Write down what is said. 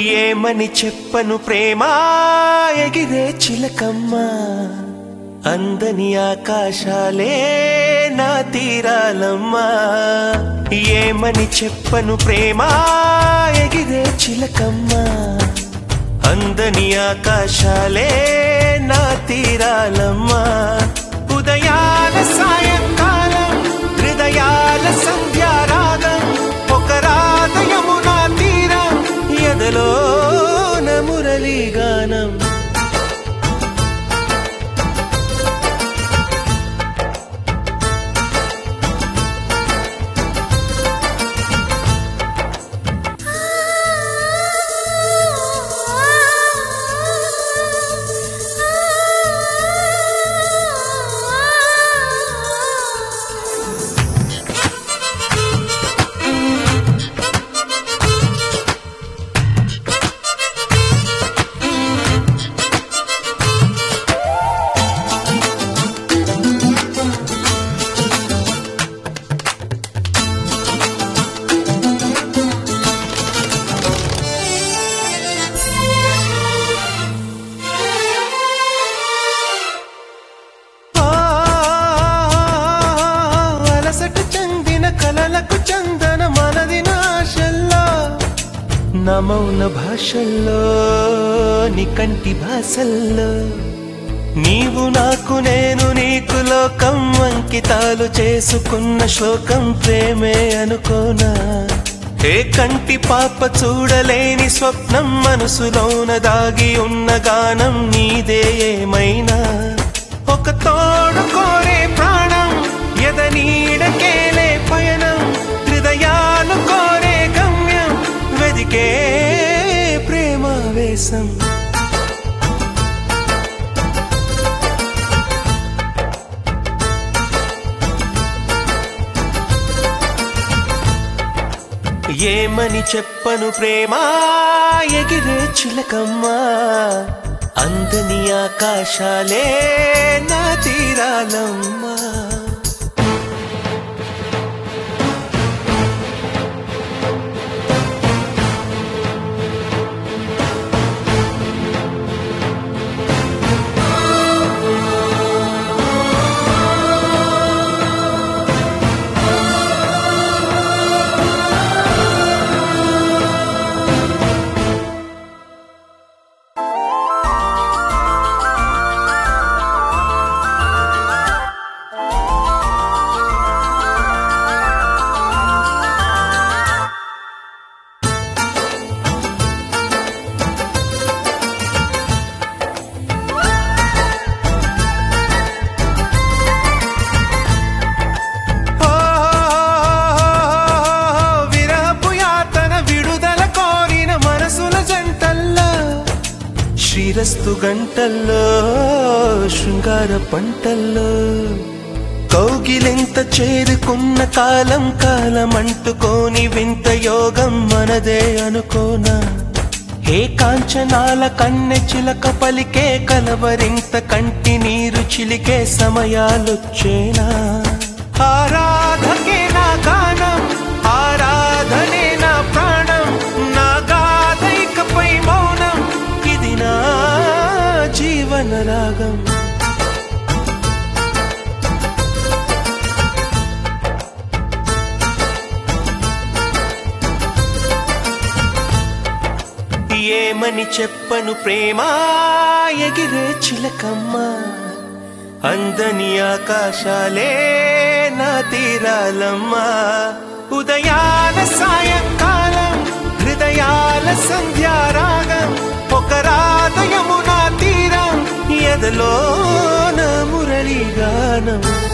ఏమని చెప్పను ప్రేమ ఎగిరే చిలకమ్మ అందని ఆకాశాలే నా తీరాలమ్మా ఏమని చెప్పను ప్రేమ ఎగిరే చిలకమ్మ అందని ఆకాశాలే నా తీరాలమ్మా ఉదయాల సాయంకాలం హృదయాల సంధ్యారాగం ఒక రాధయమునా తీరం ఎదలో మురళీ గానం ఆ, అలసట చెందిన కలలకు చందన మనది నాశల్లో నా మౌన భాషల్లో నీ కంటి భాషల్లో నీవు నాకు నేను నీకు లోకం అంకితాలు చేసుకున్న శ్లోకం ప్రేమే అనుకోనా ఏ కంటి పాప చూడలేని స్వప్నం మనసులోన దాగి ఉన్న గానం నీదే ఏమైనా ఒక తోడు కోరే ప్రాణం ఎద నీడకేలే పయనం హృదయాలు కోరే గమ్యం వెదికే ప్రేమావేశం ఏమని చెప్పను ప్రేమ ఎగిరే చిలకమ్మా అందని ఆకాశాలే నా తీరాలమ్మా ఓ, విరహపు యాతన విడుదల కోరిన మనసుల జంటల్లో శ్రీరస్తు గంటల్లో శృంగార పంటల్లో కౌగిలింత చేరుకున్న కాలం కాలం అంటుకోని వింత యోగం మనదే అనుకోనా ఏ కాంచనాల కన్నె చిలక పలికే కలవరింత కంటి నీరు చిలికే సమయాలొచ్చేనా ఆరాధకే నా గానం ఆరాధనే నా ప్రాణం నా గాథైకపై మౌనం ఇది నా జీవన రాగం ఏమని చెప్పను ప్రేమ ఎగిరే చిలకమ్మ అందని ఆకాశాలే నా తీరాలమ్మా ఉదయాల సాయంకాలం హృదయాల సంధ్యారాగం ఒక రాధయమునా తీరం ఎదలో నా మురళీ గానం